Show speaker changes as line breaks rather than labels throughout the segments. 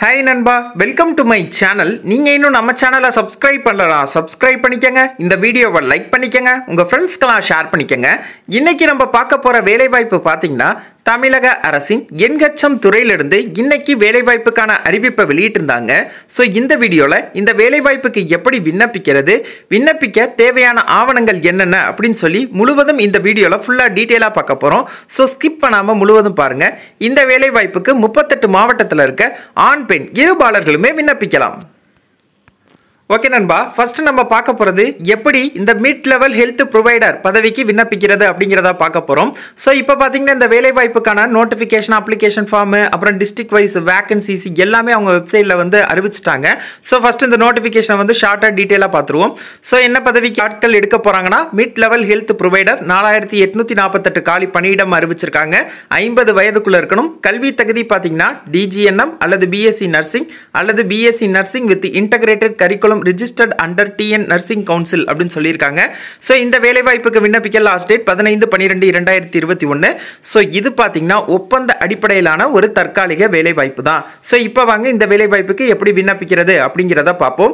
hi நண்பா welcome to my channel நீங்கள் இன்னும் நம்ம சேனலை சப்ஸ்கிரைப் பண்ணலாம் சப்ஸ்கிரைப் பண்ணிக்கங்க இந்த வீடியோவை லைக் பண்ணிக்கங்க உங்கள் ஃப்ரெண்ட்ஸ்க்கெல்லாம் ஷேர் பண்ணிக்கங்க இன்னைக்கு நம்ம பார்க்க போகிற வேலைவாய்ப்பு பார்த்தீங்கன்னா தமிழக அரசின் எண்கச்சம் துறையிலிருந்து இன்னைக்கு வேலைவாய்ப்புக்கான அறிவிப்பை வெளியிட்டிருந்தாங்க ஸோ இந்த வீடியோவில் இந்த வேலைவாய்ப்புக்கு எப்படி விண்ணப்பிக்கிறது விண்ணப்பிக்க தேவையான ஆவணங்கள் என்னென்ன அப்படின்னு சொல்லி முழுவதும் இந்த வீடியோவில் ஃபுல்லாக டீட்டெயிலாக பார்க்க போகிறோம் ஸோ ஸ்கிப் பண்ணாமல் முழுவதும் பாருங்கள் இந்த வேலைவாய்ப்புக்கு முப்பத்தெட்டு மாவட்டத்தில் இருக்க ஆண் பெண் இருபாளர்களுமே விண்ணப்பிக்கலாம் ஓகே நண்பா ஃபர்ஸ்ட் நம்ம பார்க்க போகிறது எப்படி இந்த மிட் லெவல் ஹெல்த் ப்ரொவைடர் பதவிக்கு விண்ணப்பிக்கிறது அப்படிங்கிறத பார்க்க போகிறோம் ஸோ இப்போ பார்த்தீங்கன்னா இந்த வேலைவாய்ப்புக்கான நோட்டிஃபிகேஷன் அப்ளிகேஷன் ஃபார்மு அப்புறம் டிஸ்ட்ரிக்ட் வைஸ் வேகன்சிஸ் எல்லாமே அவங்க வெப்சைட்டில் வந்து அறிவிச்சிட்டாங்க ஸோ ஃபர்ஸ்ட் இந்த நோட்டிஃபிகேஷன் வந்து ஷார்ட்டாக டீட்டெயிலாக பார்த்துருவோம் ஸோ என்ன பதவிக்கு ஆட்கள் எடுக்க போகிறாங்கன்னா மிட் லெவல் ஹெல்த் ப்ரொவைடர் நாலாயிரத்தி எட்நூற்றி நாற்பத்தெட்டு காலி பணியிடம் அறிவிச்சிருக்காங்க ஐம்பது வயதுக்குள்ளே இருக்கணும் கல்வி தகுதி பார்த்தீங்கன்னா டிஜிஎன்எம் அல்லது பிஎஸ்சி நர்சிங் அல்லது BSc nursing with integrated curriculum registered under TN nursing council அப்படின்னு சொல்லியிருக்காங்க ஸோ இந்த வேலைவாய்ப்புக்கு விண்ணப்பிக்க லாஸ்ட் டேட் பதினைந்து பன்னிரெண்டு இரண்டாயிரத்தி இருபத்தி ஒன்று ஸோ இது பார்த்தீங்கன்னா ஒப்பந்த அடிப்படையிலான ஒரு தற்காலிக வேலைவாய்ப்பு தான் ஸோ இப்போ வாங்க இந்த வேலைவாய்ப்புக்கு எப்படி விண்ணப்பிக்கிறது அப்படிங்கிறத பார்ப்போம்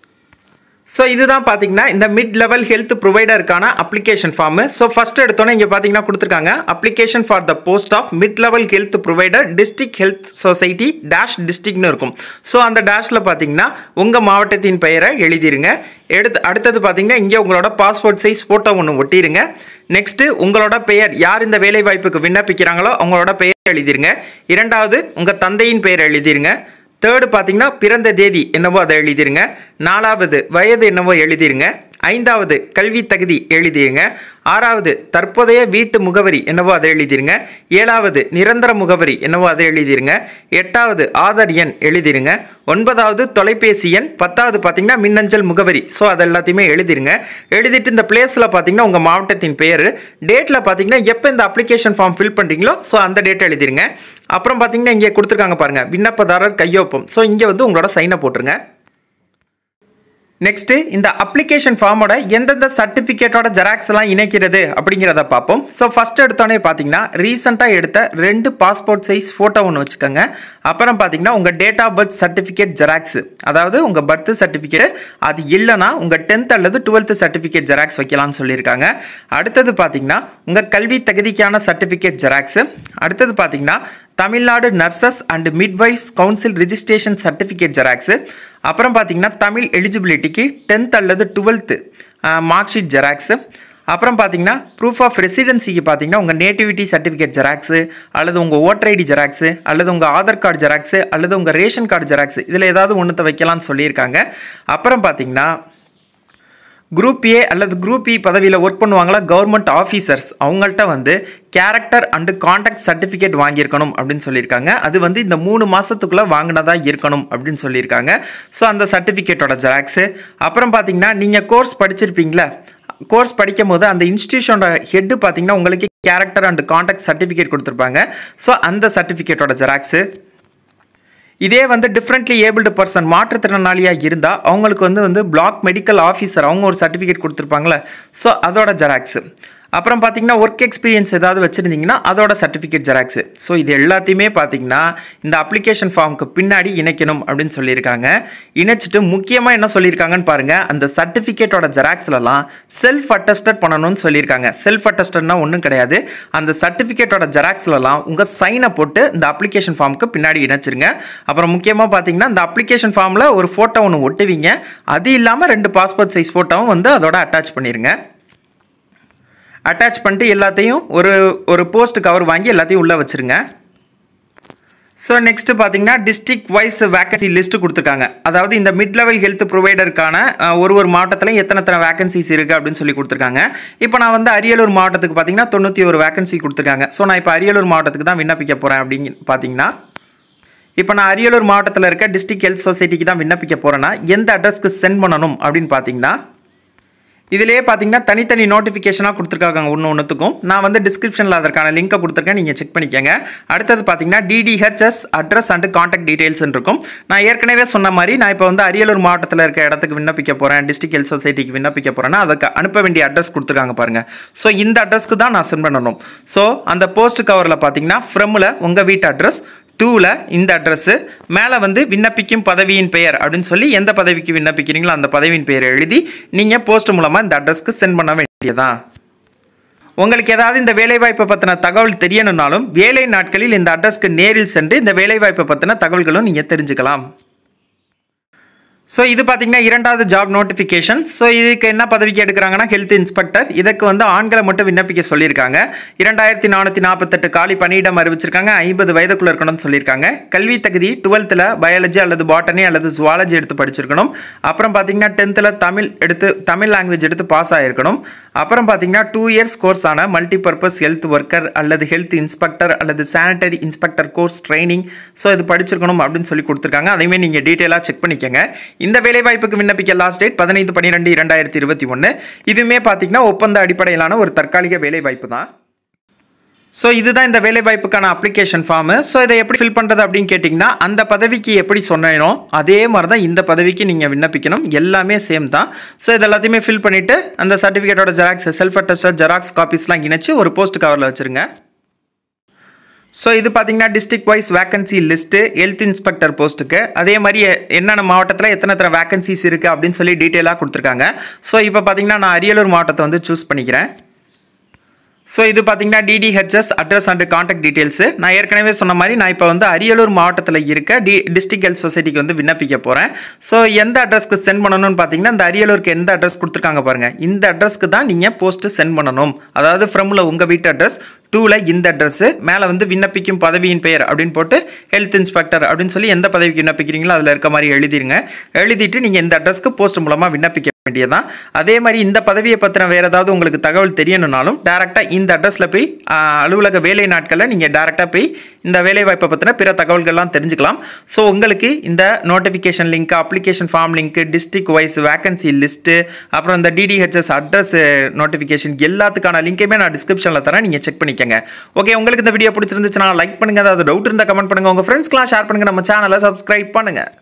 ஸோ இதுதான் பார்த்தீங்கன்னா இந்த மிட் லெவல் ஹெல்த் ப்ரொவைடருக்கான அப்ளிகேஷன் ஃபார்மு ஸோ ஃபஸ்ட் எடுத்தோன்னே இங்கே பார்த்தீங்கன்னா கொடுத்துருக்காங்க application for the post of mid level health provider district health society dash டிஸ்ட்ரிக்ட்னு இருக்கும் ஸோ அந்த டேஷில் பார்த்தீங்கன்னா உங்கள் மாவட்டத்தின் பெயரை எழுதிருங்க எடுத்து அடுத்தது பார்த்தீங்கன்னா இங்கே உங்களோட பாஸ்போர்ட் சைஸ் ஃபோட்டோ ஒன்று ஒட்டிடுங்க நெக்ஸ்ட்டு உங்களோட பெயர் யார் இந்த வேலை வாய்ப்புக்கு விண்ணப்பிக்கிறாங்களோ அவங்களோட பெயர் எழுதிருங்க இரண்டாவது உங்கள் தந்தையின் பெயர் எழுதிருங்க தேர்டு பார்த்தீங்கன்னா பிறந்த தேதி என்னவோ அதை எழுதிருங்க நாலாவது வயது என்னவோ எழுதிருங்க ஐந்தாவது கல்வி தகுதி எழுதிருங்க ஆறாவது தற்போதைய வீட்டு முகவரி என்னவோ அதை எழுதிருங்க ஏழாவது நிரந்தர முகவரி என்னவோ அதை எழுதிருங்க எட்டாவது ஆதார் எண் எழுதிருங்க ஒன்பதாவது தொலைபேசி எண் பத்தாவது பார்த்தீங்கன்னா மின்னஞ்சல் முகவரி ஸோ அது எல்லாத்தையுமே எழுதிருங்க எழுதிட்டு இந்த பிளேஸில் பார்த்தீங்கன்னா உங்கள் மாவட்டத்தின் பெயர் டேட்டில் பார்த்தீங்கன்னா எப்போ இந்த அப்ளிகேஷன் ஃபார்ம் ஃபில் பண்ணுறீங்களோ ஸோ அந்த டேட் எழுதிருங்க அப்புறம் பார்த்தீங்கன்னா இங்கே கொடுத்துருக்காங்க பாருங்கள் விண்ணப்பதாரர் கையொப்பம் ஸோ இங்கே வந்து உங்களோட சைனை போட்டுருங்க நெக்ஸ்ட்டு இந்த அப்ளிகேஷன் ஃபார்மோட எந்தெந்த சர்டிஃபிகேட்டோட ஜெராக்ஸ் எல்லாம் இணைக்கிறது அப்படிங்கிறத பார்ப்போம் ஸோ ஃபஸ்ட் எடுத்தோடனே பார்த்தீங்கன்னா ரீசெண்டாக எடுத்த ரெண்டு பாஸ்போர்ட் சைஸ் ஃபோட்டோ ஒன்று வச்சுக்கோங்க அப்புறம் பார்த்தீங்கன்னா உங்கள் date of birth certificate xerox அதாவது உங்கள் பர்த் சர்டிஃபிகேட் அது இல்லைனா உங்கள் டென்த் அல்லது டுவெல்த் சர்டிஃபிகேட் ஜெராக்ஸ் வைக்கலாம்னு சொல்லியிருக்காங்க அடுத்தது பார்த்தீங்கன்னா உங்கள் கல்வி தகுதிக்கான சர்டிஃபிகேட் ஜெராக்ஸ் அடுத்தது பார்த்தீங்கன்னா Tamil Nadu nurses and midwives council registration certificate xerox அப்புறம் பார்த்தீங்கன்னா தமிழ் எலிஜிபிலிட்டிக்கு டென்த் அல்லது டுவெல்த்து மார்க் ஷீட் ஜெராக்ஸு அப்புறம் பார்த்தீங்கன்னா ப்ரூஃப் ஆஃப் ரெசிடென்சிக்கு பார்த்தீங்கன்னா உங்கள் நேட்டிவிட்டி சர்டிஃபிகேட் ஜெராக்ஸு அல்லது உங்கள் ஓட்டர் ஐடி ஜெராக்ஸு அல்லது உங்கள் ஆதார் கார்டு ஜெராக்ஸு அல்லது உங்கள் ரேஷன் கார்டு ஜெராக்ஸு இதில் ஏதாவது ஒன்றுத்தை வைக்கலாம்னு சொல்லியிருக்காங்க அப்புறம் பார்த்தீங்கன்னா குரூப் ஏ அல்லது குரூப் இ பதவியில் ஒர்க் பண்ணுவாங்களா கவர்மெண்ட் ஆஃபீஸர்ஸ் அவங்கள்ட்ட வந்து கேரக்டர் அண்டு காண்டாக்ட் சர்டிஃபிகேட் வாங்கியிருக்கணும் அப்படின்னு சொல்லியிருக்காங்க அது வந்து இந்த மூணு மாதத்துக்குள்ளே வாங்கினதா இருக்கணும் அப்படின்னு சொல்லியிருக்காங்க ஸோ அந்த சர்டிஃபிகேட்டோட ஜெராக்ஸு அப்புறம் பார்த்தீங்கன்னா நீங்கள் கோர்ஸ் படிச்சிருப்பீங்களா கோர்ஸ் படிக்கும் போது அந்த இன்ஸ்டியூஷனோட ஹெட்டு பார்த்தீங்கன்னா உங்களுக்கு கேரக்டர் அண்ட் காண்டாக்ட் சர்டிஃபிகேட் கொடுத்துருப்பாங்க ஸோ அந்த சர்டிஃபிகேட்டோட ஜெராக்ஸு இதே வந்து டிஃப்ரெண்ட்லி ஏபிள்டு பர்சன் மாற்றுத்திறனாளியாக இருந்தால் அவங்களுக்கு வந்து வந்து பிளாக் மெடிக்கல் ஆஃபீஸர் அவங்க ஒரு சர்டிஃபிகேட் கொடுத்துருப்பாங்களே ஸோ அதோட ஜெராக்ஸு அப்புறம் பார்த்தீங்கன்னா ஒர்க் எக்ஸ்பீரியன்ஸ் ஏதாவது வச்சுருந்தீங்கன்னா அதோட சர்டிஃபிகேட் ஜெராக்ஸு ஸோ இது எல்லாத்தையுமே பார்த்தீங்கன்னா இந்த அப்ளிகேஷன் ஃபார்முக்கு பின்னாடி இணைக்கணும் அப்படின்னு சொல்லியிருக்காங்க இணைச்சிட்டு முக்கியமாக என்ன சொல்லியிருக்காங்கன்னு பாருங்கள் அந்த சர்டிஃபிகேட்டோட ஜெராக்ஸ்லலாம் செல்ஃப் அட்டஸ்டட் பண்ணணும்னு சொல்லியிருக்காங்க செல்ஃப் அட்டஸ்டட்னா ஒன்றும் கிடையாது அந்த சர்டிஃபிகேட்டோட ஜெராக்ஸ்லலாம் உங்கள் சைனை போட்டு இந்த அப்ளிகேஷன் ஃபார்முக்கு பின்னாடி இணைச்சிருங்க அப்புறம் முக்கியமாக பார்த்தீங்கன்னா இந்த அப்ளிகேஷன் ஃபார்மில் ஒரு ஃபோட்டோ ஒன்று ஒட்டுவீங்க அது இல்லாமல் ரெண்டு பாஸ்போர்ட் சைஸ் ஃபோட்டோவும் வந்து அதோட அட்டாச் பண்ணிடுங்க அட்டாச் பண்ணிட்டு எல்லாத்தையும் ஒரு ஒரு போஸ்ட் கவர் வாங்கி எல்லாத்தையும் உள்ளே வச்சுருங்க ஸோ நெக்ஸ்ட்டு பார்த்தீங்கன்னா டிஸ்ட்ரிக்ட் வைஸ் வேகன்சி லிஸ்ட்டு கொடுத்துருக்காங்க அதாவது இந்த மிட் லெவல் ஹெல்த் ப்ரொவைடருக்கான ஒரு ஒரு மாவட்டத்தில் எத்தனை எத்தனை வேகன்சிஸ் இருக்குது அப்படின்னு சொல்லி கொடுத்துருக்காங்க இப்போ நான் வந்து அரியலூர் மாவட்டத்துக்கு பார்த்தீங்கன்னா தொண்ணூற்றி ஒரு வேகன்சி கொடுத்துருக்காங்க ஸோ நான் இப்போ அரியலூர் மாவட்டத்துக்கு தான் விண்ணப்பிக்க போகிறேன் அப்படின்னு பார்த்தீங்கன்னா இப்போ நான் அரியலூர் மாவட்டத்தில் இருக்க டிஸ்ட்ரிக்ட் ஹெல்த் சொசைட்டிக்கு தான் விண்ணப்பிக்க போகிறேன்னா எந்த அட்ரஸ்க்கு சென்ட் பண்ணணும் அப்படின்னு பார்த்தீங்கன்னா இதிலேயே பார்த்தீங்கன்னா தனித்தனி நோட்டிஃபிகேஷனாக கொடுத்துருக்காங்க ஒன்று ஒன்றுத்துக்கும் நான் வந்து டிஸ்கிரிப்ஷனில் அதற்கான லிங்கை கொடுத்துருக்கேன் நீங்கள் செக் பண்ணிக்கோங்க அடுத்தது பார்த்தீங்கன்னா DDHS address and contact details இருக்கும் நான் ஏற்கனவே சொன்ன மாதிரி நான் இப்போ வந்து அரியலூர் மாவட்டத்தில் இருக்க இடத்துக்கு விண்ணப்பிக்க போகிறேன் டிஸ்ட்ரிக்ட் ஹெல்த் சொசைட்டிக்கு விண்ணப்பிக்க போகிறேன்னா அதுக்கு அனுப்ப வேண்டிய அட்ரஸ் கொடுத்துருக்காங்க பாருங்கள் ஸோ இந்த அட்ரஸ்க்கு தான் நான் சென்ட் பண்ணணும் ஸோ அந்த போஸ்ட் கவரில் பார்த்தீங்கன்னா ஃப்ரம்மில் உங்கள் வீட்டு அட்ரஸ் டூவில் இந்த அட்ரஸ்ஸு மேலே வந்து விண்ணப்பிக்கும் பதவியின் பெயர் அப்படின்னு சொல்லி எந்த பதவிக்கு விண்ணப்பிக்கிறீங்களோ அந்த பதவியின் பெயரை எழுதி நீங்கள் போஸ்ட் மூலமாக இந்த அட்ரஸ்க்கு சென்ட் பண்ண வேண்டியதான் உங்களுக்கு ஏதாவது இந்த வேலைவாய்ப்பை பற்றின தகவல் தெரியணும்னாலும் வேலை நாட்களில் இந்த அட்ரஸ்க்கு நேரில் சென்று இந்த வேலைவாய்ப்பை பற்றின தகவல்களும் நீங்கள் தெரிஞ்சுக்கலாம் ஸோ இது பார்த்தீங்கன்னா இரண்டாவது ஜாப் நோட்டிஃபிகேஷன் ஸோ இதுக்கு என்ன பதவிக்கு எடுக்கிறாங்கன்னா ஹெல்த் இன்ஸ்பெக்டர் இதுக்கு வந்து ஆண்களை மட்டும் விண்ணப்பிக்க சொல்லியிருக்காங்க இரண்டாயிரத்தி நானூற்றி நாற்பத்தெட்டு காலி பணியிடம் அறிவிச்சிருக்காங்க ஐம்பது வயதுக்குள்ள இருக்கணும்னு சொல்லியிருக்காங்க கல்வி தகுதி டுவெல்த்தில் பயாலஜி அல்லது பாட்டனி அல்லது ஜுவாலஜி எடுத்து படிச்சிருக்கணும் அப்புறம் பார்த்தீங்கன்னா டென்த்தில் தமிழ் எடுத்து தமிழ் லாங்குவேஜ் எடுத்து பாஸ் ஆகிருக்கணும் அப்புறம் பார்த்தீங்கன்னா டூ இயர்ஸ் கோர்ஸ் ஆன மல்டிபர்பஸ் ஹெல்த் ஒர்க்கர் அல்லது ஹெல்த் இன்ஸ்பெக்டர் அல்லது sanitary inspector course training so இது படிச்சிருக்கணும் அப்படின்னு சொல்லி கொடுத்துருக்காங்க அதையுமே நீங்கள் டீட்டெயிலாக செக் பண்ணிக்கோங்க இந்த வேலைவாய்ப்புக்கு விண்ணப்பிக்க லாஸ்ட் டேட் பதினைந்து பன்னிரெண்டு இரண்டாயிரத்தி இருபத்தி ஒன்று இதுவுமே பார்த்தீங்கன்னா ஒப்பந்த அடிப்படையிலான ஒரு தற்காலிக வேலைவாய்ப்பு தான் ஸோ இதுதான் இந்த வேலைவாய்ப்புக்கான அப்ளிகேஷன் ஃபார்மு ஸோ இதை எப்படி ஃபில் பண்ணுறது அப்படின்னு கேட்டிங்கன்னா அந்த பதவிக்கு எப்படி சொன்னேனோ அதே மாதிரி தான் இந்த பதவிக்கு நீங்கள் விண்ணப்பிக்கணும் எல்லாமே சேம் தான் ஸோ இது எல்லாத்தையுமே ஃபில் பண்ணிவிட்டு அந்த சர்டிஃபிகேட்டோட ஜெராக்ஸ் செல்ஃப் அட்டஸ்டட் ஜெராக்ஸ் காப்பீஸ்லாம் இணைச்சு ஒரு போஸ்ட் கவரில் வச்சுருங்க ஸோ இது பார்த்தீங்கன்னா district wise vacancy list health inspector போஸ்ட்டுக்கு அதே மாதிரி என்னென்ன மாவட்டத்தில் எத்தனை எத்தனை வேகன்சிஸ் இருக்குது அப்படின்னு சொல்லி டீட்டெயிலாக கொடுத்துருக்காங்க ஸோ இப்போ பார்த்தீங்கன்னா நான் அரியலூர் மாவட்டத்தை வந்து சூஸ் பண்ணிக்கிறேன் ஸோ இது பார்த்தீங்கன்னா DDHS address and contact details நான் ஏற்கனவே சொன்ன மாதிரி நான் இப்போ வந்து அரியலூர் மாவட்டத்தில் இருக்க டி டிஸ்ட்ரிக்ட் ஹெல்த் சொசைட்டிக்கு வந்து விண்ணப்பிக்க போகிறேன் ஸோ எந்த அட்ரஸ்க்கு சென்ட் பண்ணணும்னு பார்த்தீங்கன்னா இந்த அரியலூருக்கு எந்த அட்ரஸ் கொடுத்துருக்காங்க பாருங்கள் இந்த அட்ரஸ்க்கு தான் நீங்கள் போஸ்ட்டு சென்ட் பண்ணணும் அதாவது ஃப்ரம்ல உங்கள் வீட்டு அட்ரஸ் டூவில் இந்த அட்ரஸ்ஸு மேலே வந்து விண்ணப்பிக்கும் பதவியின் பெயர் அப்படின்னு போட்டு ஹெல்த் இன்ஸ்பெக்டர் அப்படின்னு சொல்லி எந்த பதவிக்கு விண்ணப்பிக்கிறீங்களோ அதில் இருக்க மாதிரி எழுதிருங்க எழுதிட்டு நீங்கள் இந்த அட்ரஸ்க்கு போஸ்ட் மூலமாக விண்ணப்பிக்க வேண்டியதான் அதே மாதிரி இந்த பதவியை பற்றின வேறு ஏதாவது உங்களுக்கு தகவல் தெரியணும்னாலும் டேரெக்டாக இந்த அட்ரஸில் போய் ஆஹ், அலுவலக வேலை நாட்களில் நீங்கள் டேரெக்டாக போய் இந்த வேலை வாய்ப்பை பற்றின பிற தகவல்கள்லாம் தெரிஞ்சுக்கலாம் ஸோ உங்களுக்கு இந்த notification link application form link district wise vacancy list அப்புறம் இந்த டிடிஹெச்எஸ் அட்ரஸ் நோட்டிஃபிகேஷன் எல்லாத்துக்கான லிங்கையுமே நான் டிஸ்கிரிப்ஷனில் தரேன் நீங்கள் செக் பண்ணிக்கங்க ஓகே உங்களுக்கு இந்த வீடியோ பிடிச்சிருந்துச்சுன்னா லைக் பண்ணுங்கள் ஏதாவது டவுட் இருந்தால் கமெண்ட் பண்ணுங்கள் உங்கள் ஃப்ரெண்ட்ஸ்க்குலாம் ஷேர் பண்ணுங்கள் நம்ம சேனலை சப்ஸ்கிரைப் பண்ணுங்கள்